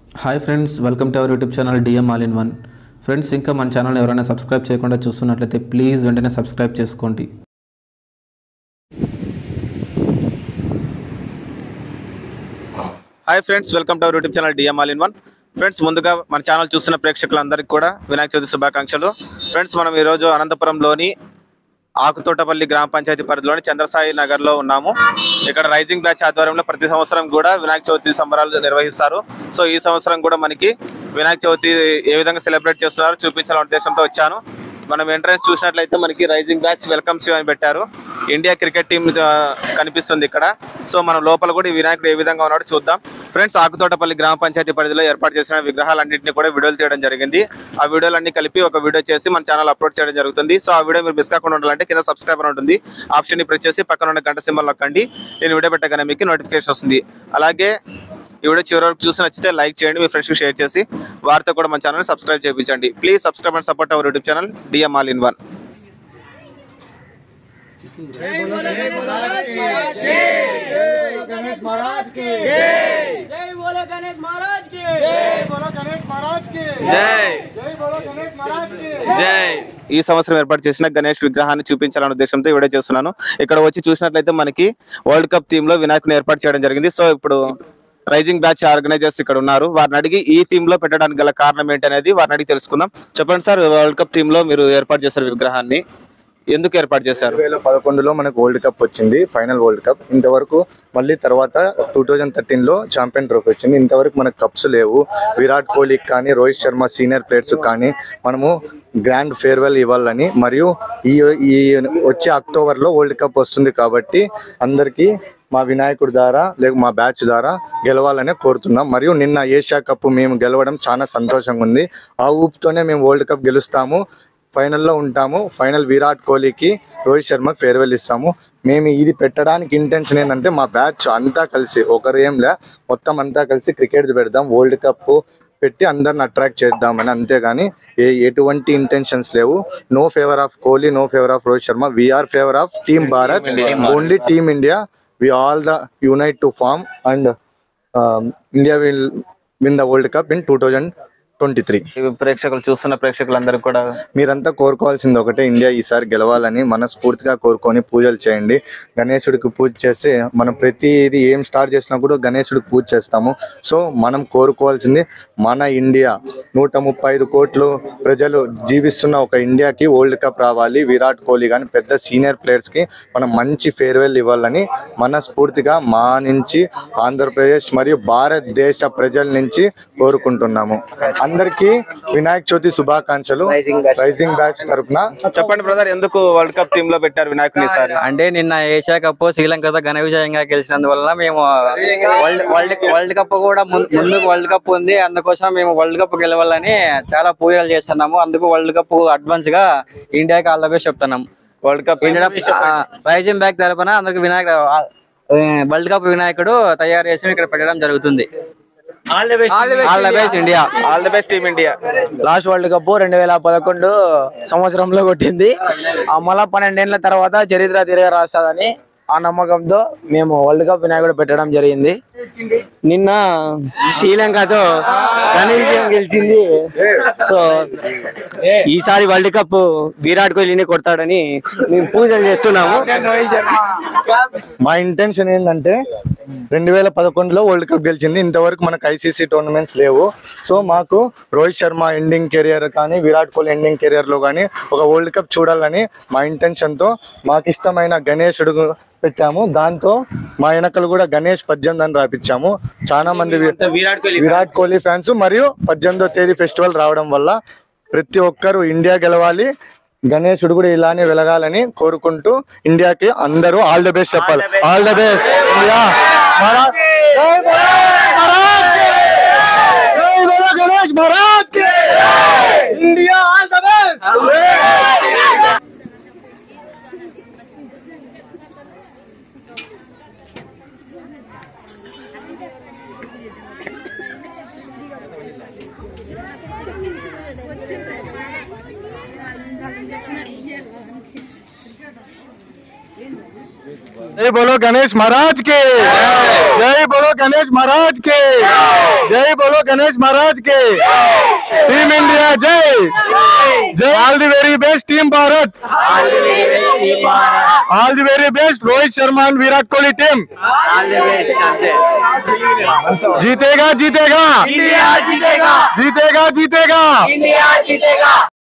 Hi friends welcome to our YouTube channel DM all in one friends ఇంకా మన channel ఎవరైనా subscribe చేయకుండా చూస్తున్నట్లయితే ప్లీజ్ వెంటనే సబ్స్క్రైబ్ చేసుకోండి hi friends welcome to our YouTube channel DM all in one friends ముందుగా మన channel చూస్తున్న ప్రేక్షకులందరికీ కూడా వినాయక చవితి శుభాకాంక్షలు ఫ్రెండ్స్ మనం ఈరోజు అనంతపురంలోని ఆకుతోటపల్లి గ్రామ పంచాయతీ పరిధిలోని చంద్రసాయి నగర్లో ఉన్నాము ఇక్కడ రైజింగ్ బ్యాచ్ ఆధ్వర్యంలో ప్రతి సంవత్సరం కూడా వినాయక చవితి సంబరాలు నిర్వహిస్తారు సో ఈ సంవత్సరం కూడా మనకి వినాయక చవితి ఏ విధంగా సెలబ్రేట్ చేస్తున్నారో చూపించాలనే ఉద్దేశంతో వచ్చాను మనం ఎంట్రన్స్ చూసినట్లయితే మనకి రైజింగ్ బ్యాచ్ వెల్కమ్స్ యూ అని పెట్టారు ఇండియా క్రికెట్ టీం కనిపిస్తుంది ఇక్కడ సో మనం లోపల కూడా ఈ వినాయకుడు ఏ విధంగా ఉన్నాడో చూద్దాం ఫ్రెండ్స్ ఆకుతోటపల్లి గ్రామ పంచాయతీ పరిధిలో ఏర్పాటు చేసిన విగ్రహాలన్నింటినీ కూడా వీడియోలు తీయడం జరిగింది ఆ వీడియోలన్నీ కలిపి ఒక వీడియో చేసి మన ఛానల్ అప్లోడ్ చేయడం జరుగుతుంది సో ఆ వీడియో మీరు మిస్ కాకుండా ఉండాలంటే కింద సబ్స్క్రైబర్ ఉంటుంది ఆప్షన్ ని ప్రెస్ చేసి పక్కన ఉన్న గంట సింబల్ నొక్కండి నేను వీడియో పెట్టగానే మీకు నోటిఫికేషన్ వస్తుంది అలాగే ఈ వీడియో చివరి వరకు చూసి నచ్చితే లైక్ చేయండి మీ ఫ్రెండ్స్కి షేర్ చేసి వారితో కూడా మన ఛానల్ సబ్స్క్రైబ్ చేయించండి please subscribe and support our YouTube channel DM all in one Ganesh Maharaj की जय बोलो गणेश महाराज की जय बोलो गणेश महाराज की జై जय बोलो गणेश महाराज की జై ఈ సంవత్సరం ఏర్పాటు చేసిన గణేష్ విగ్రహాన్ని చూపించాలనే ఉద్దేశంతో ఈ వీడియో చేస్తున్నాను ఇక్కడ వచ్చి చూసినట్లయితే మనకి వరల్డ్ కప్ టీమ్ లో వినాయకుని ఏర్పాటు చేయడం జరిగింది సో ఇప్పుడు రైజింగ్ బ్యాచ్ ఆర్గనైజర్స్ ఇక్కడ ఉన్నారు వారిని అడిగి ఈ టీమ్ లో పెట్టడానికి గల కారణం ఏంటనేది వారిని అడిగి తెలుసుకుందాం చెప్పండి సార్ వరల్డ్ కప్ టీమ్ లో మీరు ఏర్పాటు చేశారు విగ్రహాన్ని ఎందుకు ఏర్పాటు చేశారు రెండు వేల పదకొండులో మనకు వరల్డ్ కప్ వచ్చింది ఫైనల్ వరల్డ్ కప్ ఇంతవరకు మళ్ళీ తర్వాత టూ థౌజండ్ థర్టీన్ లో ఛాంపియన్ ట్రోఫీ వచ్చింది ఇంతవరకు మనకు కప్స్ లేవు విరాట్ కోహ్లీకి కానీ రోహిత్ శర్మ సీనియర్ ప్లేయర్స్ కానీ మనము గ్రాండ్ ఫేర్వెల్ ఇవ్వాలని మరియు ఈ ఈ వచ్చే అక్టోబర్లో వరల్డ్ కప్ వస్తుంది కాబట్టి అందరికీ మా వినాయకుడి ద్వారా లేక మా బ్యాచ్ ద్వారా గెలవాలనే కోరుతున్నాం మరియు నిన్న ఏషియా కప్ మేము గెలవడం చాలా సంతోషంగా ఉంది ఆ ఊపుతోనే మేము వరల్డ్ కప్ గెలుస్తాము ఫైనల్లో ఉంటాము ఫైనల్ విరాట్ కోహ్లీకి రోహిత్ శర్మకి ఫేర్వెల్ ఇస్తాము మేము ఇది పెట్టడానికి ఇంటెన్షన్ ఏంటంటే మా బ్యాచ్ అంతా కలిసి ఒకరు ఏం లే మొత్తం అంతా కలిసి క్రికెట్ పెడదాం వరల్డ్ కప్ పెట్టి అందరిని అట్రాక్ట్ చేద్దామని అంతేగాని ఏ ఎటువంటి ఇంటెన్షన్స్ లేవు no favour of Kohli no favour of Rohit Sharma we are favour of team Bharat only team India we all the unite to form and India will win the world cup in two thousand twenty three ఈ ప్రేక్షకులు చూస్తున్న ప్రేక్షకులందరూ కూడా మీరంతా కోరుకోవాల్సింది ఒకటే India ఈసారి గెలవాలని మనస్ఫూర్తిగా కోరుకొని పూజలు చేయండి గణేశుడికి పూజ చేస్తే మనం ప్రతిది ఏం స్టార్ట్ చేసినప్పుడు గణేశుడికి పూజ చేస్తాము సో మనం కోరుకోవాల్సింది మన ఇండియా నూట ముప్పై ఐదు కోట్లు ప్రజలు జీవిస్తున్న ఒక ఇండియాకి వరల్డ్ కప్ రావాలి విరాట్ కోహ్లీ కానీ పెద్ద సీనియర్ ప్లేయర్స్కి మనం మంచి ఫేర్వెల్ ఇవ్వాలని మనస్ఫూర్తిగా మా నుంచి ఆంధ్రప్రదేశ్ మరియు భారతదేశ ప్రజల నుంచి కోరుకుంటున్నాము అందరికీ వినాయక చవితి శుభాకాంక్షలు రైజింగ్ బ్యాచ్ తరపున చెప్పండి బ్రదర్ ఎందుకు వరల్డ్ కప్ టీమ్ లో పెట్టారు వినాయకుని ఈసారి అంటే నిన్న ఏషియా కప్ శ్రీలంకతో ఘన విజయంగా గెలిచినందువల్ల మేము వరల్డ్ వరల్డ్ వరల్డ్ కప్ కూడా ముం- ముందుకు వరల్డ్ కప్ ఉంది అందుకోసం మేము వరల్డ్ కప్ గెలవాలని చాలా పూజలు చేస్తున్నాము అందుకు వరల్డ్ కప్ అడ్వాన్స్ గా ఇండియాకి ఆల్ ద బెస్ట్ చెప్తున్నాం world cup India rising back తరపున అందరికి వినాయక వరల్డ్ కప్ వినాయకుడు తయారు చేసి ఇక్కడ పెట్టడం జరుగుతుంది all the best India all the best team India last world cup రెండు వేల పదకొండు సంవత్సరంలో కొట్టింది ఆ మళ్ళా పన్నెండేళ్ల తర్వాత చరిత్ర తిరగ రాస్తుందని ఆ నమ్మకంతో మేము వరల్డ్ కప్ వినాయకుడు పెట్టడం జరిగింది నిన్న శ్రీలంకతో ఘన విజయం గెలిచింది సో ఈసారి వరల్డ్ కప్ విరాట్ కోహ్లీని కొడతాడని మేము పూజలు చేస్తున్నాము మా ఇంటెన్షన్ ఏంటంటే రెండు వేల పదకొండులో వరల్డ్ కప్ గెలిచింది ఇంతవరకు మనకు ఐసీసీ టోర్నమెంట్స్ లేవు సో మాకు రోహిత్ శర్మ ఎండింగ్ కెరియర్ కానీ విరాట్ కోహ్లీ ఎండింగ్ కెరియర్ లో కానీ ఒక వరల్డ్ కప్ చూడాలని మా ఇంటెన్షన్ తో మాకు ఇష్టమైన గణేశుడు పెట్టాము దాంతో మా వెనకలు కూడా గణేష్ పద్దెనిమిది అని రాపించాము చాలా మంది వి- విరాట్ కోహ్లీ విరాట్ కోహ్లీ ఫ్యాన్స్ మరియు పద్దెనిమిదో తేదీ ఫెస్టివల్ రావడం వల్ల ప్రతి ఒక్కరు ఇండియా గెలవాలి గణేశుడు కూడా ఇలానే వెలగాలని కోరుకుంటూ ఇండియాకి అందరూ ఆల్ ద బెస్ట్ చెప్పాలి all the best India Maharaj జై మహారాజ్ కి! జై బోలో గణేష్ మహారాజ్ కి! ఇండియా ఆల్ ద బెస్ట్ जय बोलो गणेश महाराज के जय बोलो गणेश महाराज के जय जय बोलो गणेश महाराज के टीम इंडिया जय जय all the very best team Bharat all the very best Rohit Sharma and Virat Kohli team जीतेगा जीतेगा ఇండియా జీతేగా जीतेगा जीतेगा ఇండియా జీతేగా